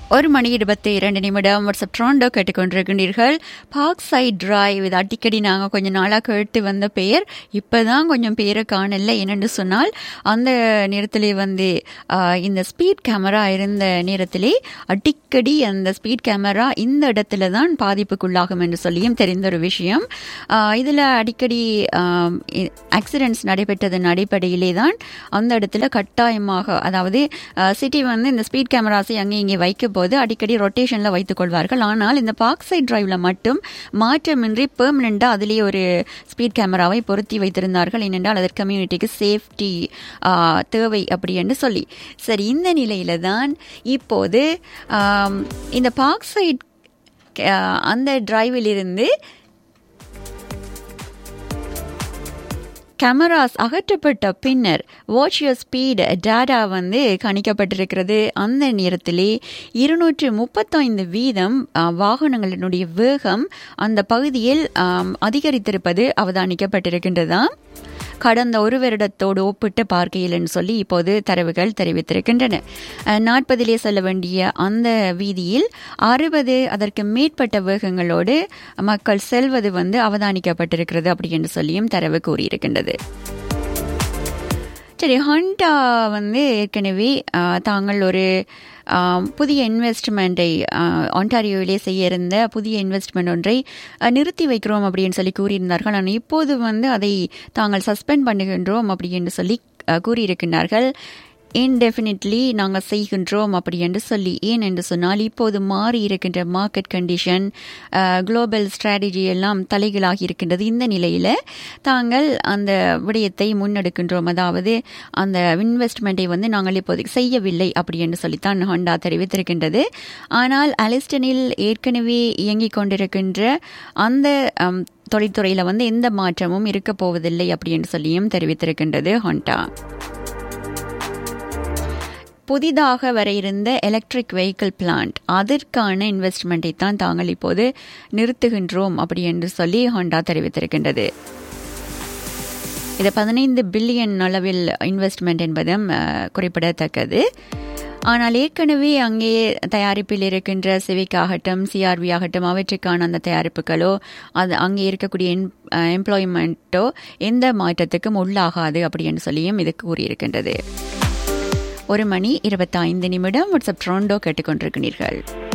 ஒரு மணி இருபத்தி இரண்டு நிமிடம் வாட்ஸ்அப் ட்ரோண்டோ கேட்டுக்கொண்டிருக்கின்றீர்கள் பார்க் சைட் டிரைவ் இது அடிக்கடி நாங்கள் கொஞ்ச நாளாக கேட்டு வந்த பெயர் இப்போ தான் கொஞ்சம் பேரை காணல என்னென்னு சொன்னால் அந்த நேரத்திலே வந்து ஆஹ், இந்த ஸ்பீட் கேமரா இருந்த நேரத்திலே அடிக்கடி அந்த ஸ்பீட் கேமரா இந்த இடத்துல தான் பாதிப்புக்குள்ளாகும் என்று சொல்லியும் தெரிந்த ஒரு விஷயம் இதில் அடிக்கடி ஆக்சிடென்ட்ஸ் நடைபெற்றதன் அடிப்படையிலே தான் அந்த இடத்துல கட்டாயமாக அதாவது சிட்டி வந்து இந்த ஸ்பீட் கேமராஸை அங்கே இங்கே வைக்கும் போது அடிக்கடி ரொட்டேஷனில் வைத்துக் கொள்வார்கள் ஆனால் இந்த பார்க் சைட் டிரைவ்ல மட்டும் மாற்றமின்றி பெர்மனண்டாக அதிலேயே ஒரு ஸ்பீட் கேமராவை பொருத்தி வைத்திருந்தார்கள் ஏனென்றால் அதற்கு கம்யூனிட்டிக்கு சேஃப்டி தேவை அப்படி என்று சொல்லி சரி இந்த நிலையில தான் இப்போது ஆம், இந்த பார்க் சைட் அந்த டிரைவிலிருந்து கேமராஸ் அகற்றப்பட்ட பின்னர் வாட்ச் யுவர் ஸ்பீட் டேட்டா வந்து கணிக்கப்பட்டிருக்கிறது அந்த நேரத்திலே இருநூற்று முப்பத்தைந்து வீதம் ஆ, வாகனங்களினுடைய வேகம் அந்த பகுதியில் ஆம், அதிகரித்திருப்பது அவதானிக்கப்பட்டிருக்கின்றதாம் கடந்த ஒரு வருடத்தோடு ஒப்பிட்டு பார்க்கையில்னு சொல்லி இப்போது தரவுகள் தெரிவித்திருக்கின்றன அஹ், நாற்பதிலே செல்ல வேண்டிய அந்த வீதியில் அறுபது அதற்கு மேற்பட்ட வேகங்களோடு மக்கள் செல்வது வந்து அவதானிக்கப்பட்டிருக்கிறது அப்படி என்று சொல்லியும் தரவு கூறியிருக்கின்றது சரி ஹண்டா வந்து ஏற்கனவே ஆ, தாங்கள் ஒரு ஆ, புதிய இன்வெஸ்ட்மெண்ட்டை ஆண்டாரியோவிலே செய்ய இருந்த புதிய இன்வெஸ்ட்மெண்ட் ஒன்றை ஆ, நிறுத்தி வைக்கிறோம் அப்படின்னு சொல்லி கூறியிருந்தார்கள் ஆனால் இப்போது வந்து அதை தாங்கள் சஸ்பெண்ட் பண்ணுகின்றோம் அப்படி என்று சொல்லி ஆ, கூறியிருக்கின்றார்கள் இன்டெஃபினிட்லி நாங்கள் செய்கின்றோம் அப்படி என்று சொல்லி ஏன் என்று சொன்னால் இப்போது மாறி இருக்கின்ற மார்க்கெட் கண்டிஷன் குளோபல் ஸ்ட்ராட்டஜி எல்லாம் தலைகளாகி இருக்கின்றது இந்த நிலையில் தாங்கள் அந்த விடயத்தை முன்னெடுக்கின்றோம் அதாவது அந்த இன்வெஸ்ட்மெண்ட்டை வந்து நாங்கள் இப்போதைக்கு செய்யவில்லை அப்படி என்று சொல்லித்தான் ஹோண்டா தெரிவித்திருக்கின்றது ஆனால் அலிஸ்டனில் ஏற்கனவே இயங்கிக் கொண்டிருக்கின்ற அந்த அம், தொழில்துறையில் வந்து எந்த மாற்றமும் இருக்கப் போவதில்லை அப்படி என்று சொல்லியும் தெரிவித்திருக்கின்றது ஹோண்டா புதிதாக வர இருந்த எலக்ட்ரிக் வெஹிக்கிள் பிளான்ட் அதற்கான இன்வெஸ்ட்மெண்ட்டை தான் தாங்கள் இப்போது நிறுத்துகின்றோம் அப்படி என்று சொல்லி ஹோண்டா தெரிவித்திருக்கின்றது இது பதினைந்து பில்லியன் அளவில் இன்வெஸ்ட்மெண்ட் என்பதும் அஹ், குறிப்பிடத்தக்கது ஆனால் ஏற்கனவே அங்கே தயாரிப்பில் இருக்கின்ற சிவிக் ஆகட்டும் சிஆர்வி ஆகட்டும் அவற்றுக்கான அந்த தயாரிப்புகளோ அது அங்கே இருக்கக்கூடிய எம்ப்ளாய்மெண்ட்டோ எந்த மாற்றத்துக்கும் உள்ளாகாது அப்படி என்று சொல்லியும் இது கூறியிருக்கின்றது ஒரு மணி இருபத்தைந்து நிமிடம் வாட்ஸ்அப் ட்ரோண்டோ கேட்டுக்கொண்டிருக்கிறீர்கள்